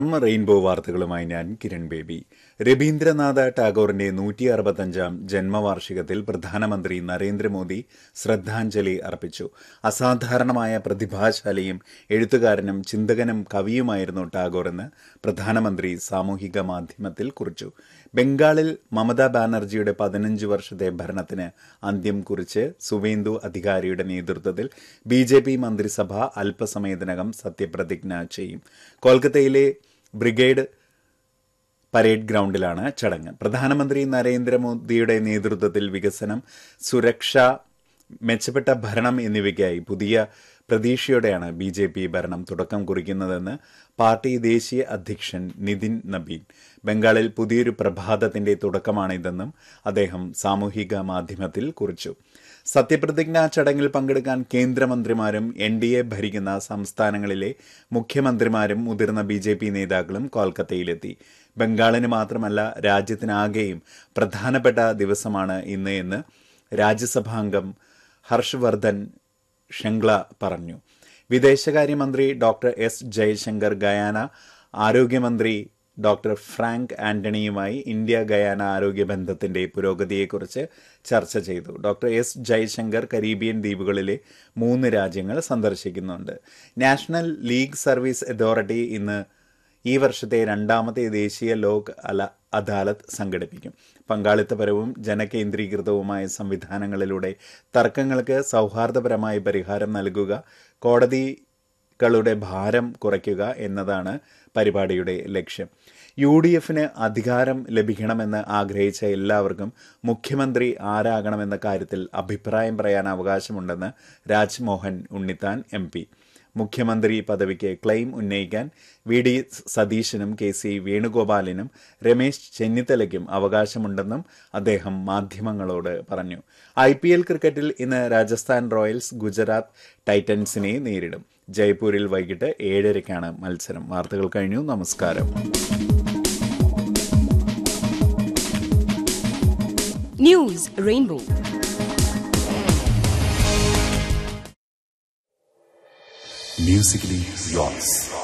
Rainbow വാർത്തകളുമായി ഞാൻ Kiran baby Rabindranath ടാഗോറിന്റെ നൂറ്റി അറുപത്തഞ്ചാം ജന്മവാർഷികത്തിൽ പ്രധാനമന്ത്രി നരേന്ദ്രമോദി ശ്രദ്ധാഞ്ജലി അർപ്പിച്ചു അസാധാരണമായ പ്രതിഭാശാലിയും എഴുത്തുകാരനും ചിന്തകനും കവിയുമായിരുന്നു ടാഗോർ എന്ന് പ്രധാനമന്ത്രി സാമൂഹിക മാധ്യമത്തിൽ കുറിച്ചു ബംഗാളിൽ മമതാ ബാനർജിയുടെ പതിനഞ്ച് വർഷത്തെ ഭരണത്തിന് അന്ത്യം കുറിച്ച് സുവേന്ദു അധികാരിയുടെ നേതൃത്വത്തിൽ ബി ജെ പി മന്ത്രിസഭ അല്പസമയത്തിനകം സത്യപ്രതിജ്ഞ ചെയ്യും കൊൽക്കത്തയിലെ ബ്രിഗേഡ് പരേഡ് ഗ്രൗണ്ടിലാണ് ചടങ്ങ് പ്രധാനമന്ത്രി നരേന്ദ്രമോദിയുടെ നേതൃത്വത്തിൽ വികസനം സുരക്ഷ മെച്ചപ്പെട്ട ഭരണം എന്നിവയ്ക്കായി പുതിയ പ്രതീക്ഷയോടെയാണ് ബി ജെ പി ഭരണം തുടക്കം കുറിക്കുന്നതെന്ന് പാർട്ടി ദേശീയ അധ്യക്ഷൻ നിതിൻ നബീൻ ബംഗാളിൽ പുതിയൊരു പ്രഭാതത്തിന്റെ തുടക്കമാണിതെന്നും അദ്ദേഹം സാമൂഹിക മാധ്യമത്തിൽ കുറിച്ചു സത്യപ്രതിജ്ഞാ ചടങ്ങിൽ പങ്കെടുക്കാൻ കേന്ദ്രമന്ത്രിമാരും എൻ ഡി എ ഭരിക്കുന്ന സംസ്ഥാനങ്ങളിലെ മുഖ്യമന്ത്രിമാരും മുതിർന്ന ബി ജെ പി നേതാക്കളും കൊൽക്കത്തയിലെത്തി ബംഗാളിന് മാത്രമല്ല രാജ്യത്തിനാകെയും പ്രധാനപ്പെട്ട ദിവസമാണ് ഇന്ന് എന്ന് രാജ്യസഭാംഗം ഹർഷവർദ്ധൻ ഷെങ്ക്ല പറഞ്ഞു വിദേശകാര്യമന്ത്രി ഡോക്ടർ എസ് ജയശങ്കർ ഗയാന ആരോഗ്യമന്ത്രി ഡോക്ടർ ഫ്രാങ്ക് ആന്റണിയുമായി ഇന്ത്യ ഗയാന ആരോഗ്യ ബന്ധത്തിന്റെ പുരോഗതിയെക്കുറിച്ച് ചർച്ച ചെയ്തു ഡോക്ടർ എസ് ജയശങ്കർ കരീബിയൻ ദ്വീപുകളിലെ മൂന്ന് രാജ്യങ്ങൾ സന്ദർശിക്കുന്നുണ്ട് നാഷണൽ ലീഗ് സർവീസ് അതോറിറ്റി ഇന്ന് ഈ വർഷത്തെ രണ്ടാമത്തെ ദേശീയ ലോക് അല അദാലത്ത് സംഘടിപ്പിക്കും പങ്കാളിത്തപരവും ജനകേന്ദ്രീകൃതവുമായ സംവിധാനങ്ങളിലൂടെ തർക്കങ്ങൾക്ക് സൗഹാർദ്ദപരമായ പരിഹാരം നൽകുക കോടതികളുടെ ഭാരം കുറയ്ക്കുക എന്നതാണ് പരിപാടിയുടെ ലക്ഷ്യം യു ഡി എഫിന് അധികാരം ലഭിക്കണമെന്ന് ആഗ്രഹിച്ച എല്ലാവർക്കും മുഖ്യമന്ത്രി ആരാകണമെന്ന കാര്യത്തിൽ അഭിപ്രായം പറയാൻ അവകാശമുണ്ടെന്ന് രാജ്മോഹൻ ഉണ്ണിത്താൻ എം പി മുഖ്യമന്ത്രി പദവിക്ക് ക്ലെയിം ഉന്നയിക്കാൻ വി ഡി സതീശനും കെ സി വേണുഗോപാലിനും രമേശ് ചെന്നിത്തലയ്ക്കും അവകാശമുണ്ടെന്നും അദ്ദേഹം മാധ്യമങ്ങളോട് പറഞ്ഞു ഐ പി എൽ ക്രിക്കറ്റിൽ ഇന്ന് രാജസ്ഥാൻ റോയൽസ് ഗുജറാത്ത് ടൈറ്റൻസിനെ നേരിടും ജയ്പൂരിൽ വൈകിട്ട് ഏഴരയ്ക്കാണ് മത്സരം വാർത്തകൾ കഴിഞ്ഞു നമസ്കാരം News Rainbow. Musically yours.